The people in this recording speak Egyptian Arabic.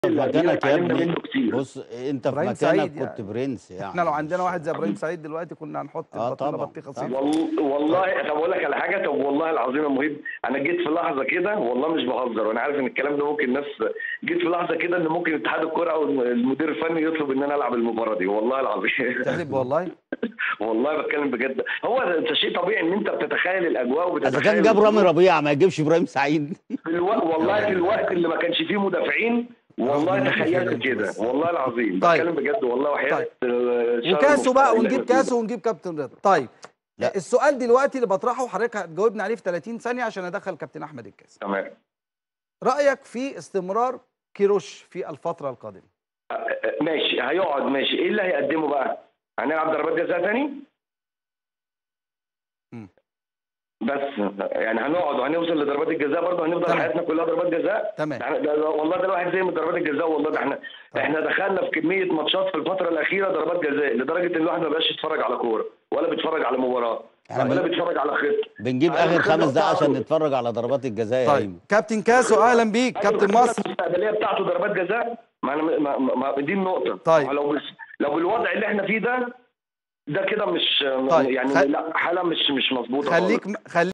في مكانك يا اتعلمنا ابني منه كتير بص انت في إبراهيم مكانك سعيد كنت يعني. برنس يعني احنا لو عندنا مش- واحد زي ابراهيم سعيد دلوقتي كنا هنحط آه بطيخه طبعاً، بطيخه طبعاً. صيف وال- والله طب اقول لك على حاجه طب والله العظيم يا مهيب انا جيت في لحظه كده والله مش بهزر وانا عارف ان الكلام ده ممكن الناس جيت في لحظه كده ان ممكن اتحاد الكره او المدير الفني يطلب ان انا العب المباراه دي والله العظيم تحلف والله والله بتكلم بجد هو ده شيء طبيعي ان انت بتتخيل الاجواء اذا وبتتخيل كان جاب رامي ربيعه ما يجيبش ابراهيم سعيد في الوقت والله في الوقت اللي ما كانش فيه مدافعين والله رغم إنك تخيلت فعلاً كده بس. والله العظيم طيب. بتكلم بجد والله وحياه طيب. آه، شر وكاسه بقى المفترين ونجيب اللي فيه. كاسه ونجيب كابتن رضا طيب لا. السؤال دلوقتي اللي بطرحه حضرتك هتجاوبني عليه في 30 ثانيه عشان ادخل كابتن احمد الكاس تمام رايك في استمرار كيروش في الفتره القادمه ماشي هيقعد ماشي ايه اللي هيقدمه بقى؟ هنلعب ضربات جزاء تاني؟ مم. بس يعني هنقعد وهنوصل لضربات الجزاء برضه هنفضل تمام. حياتنا كلها ضربات جزاء تمام ده ده ده والله ده الواحد زي من ضربات الجزاء والله ده احنا احنا دخلنا في كميه ماتشات في الفتره الاخيره ضربات جزاء لدرجه ان الواحد ما بقاش يتفرج على كوره ولا بيتفرج على مباراه احنا ولا بن- بيتفرج على خطه بنجيب أيوة، اخر الخطة خمس دقايق عشان بتاعته. نتفرج على ضربات الجزاء يا طيب ايمن كابتن كاسو اهلا بيك كابتن الخطة مصر المستقبليه بتاعته ضربات جزاء ما أنا ما ما ما دي النقطه طيب. ما لو بس لو بالوضع اللي احنا فيه ده ده كده مش طيب. يعني خل- لا حاله مش مش مظبوطه خليك خالص. خليك